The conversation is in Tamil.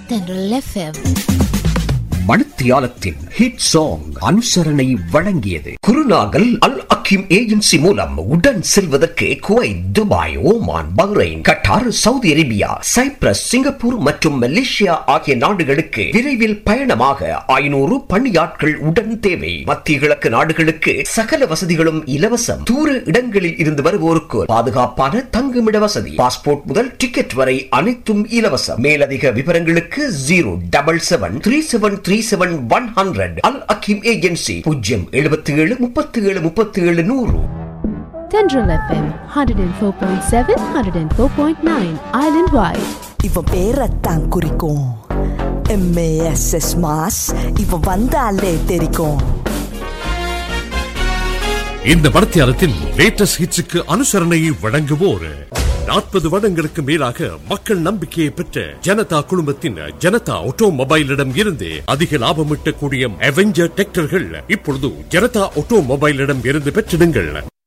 தென்றல் எஃப்எம் மணித்தியாலத்தின் ஹிட் சாங் அனுசரணை வழங்கியது குருநாகல் அல் அக்கிம் ஏஜென்சி மூலம் உடன் செல்வதற்கு Kuwait Dubai Oman Bahrain Qatar Saudi Arabia Cyprus Singapore மற்றும் மலேசியா ஆகிய நாடுகளுக்கு விரைவில் பயணமாக ஐநூறு பணியாட்கள் உடன் தேவை மத்திய கிழக்கு நாடுகளுக்கு சகல வசதிகளும் இலவசம் தூர இடங்களில் இருந்து வருவோருக்கு பாதுகாப்பான தங்குமிட வசதி பாஸ்போர்ட் முதல் டிக்கெட் வரை அனைத்தும் இலவசம் மேலதிக விவரங்களுக்கு zero double seven three seven three seven one hundred Al Hakim agency பூஜ்ஜியம் எழுபத்தி ஏழு முப்பத்தி ஏழு முப்பத்தி ஏழு நூறு Thendral FM hundred and four point seven hundred and four point nine island wide இவன் பேரத்தான் குறிக்கும் எம்ஏஎஸ்எஸ் மாஸ் இவன் வந்தாலே தெரிக்கும் இந்த மடத்தியாலத்தின் லேட்டஸ்ட் ஹிட்ஸுக்கு அனுசரணை வழங்குவோர் நாற்பது வருடங்களுக்கு மேலாக மக்கள் நம்பிக்கையை பெற்ற ஜனதா குழுமத்தின் ஜனதா ஆட்டோமொபைலிடம் இருந்து அதிக லாபம் ஈட்டக்கூடிய அவெஞ்சர் டிராக்டர்கள் இப்பொழுது ஜனதா ஆட்டோமொபைலிடம் இருந்து பெற்றிடுங்கள்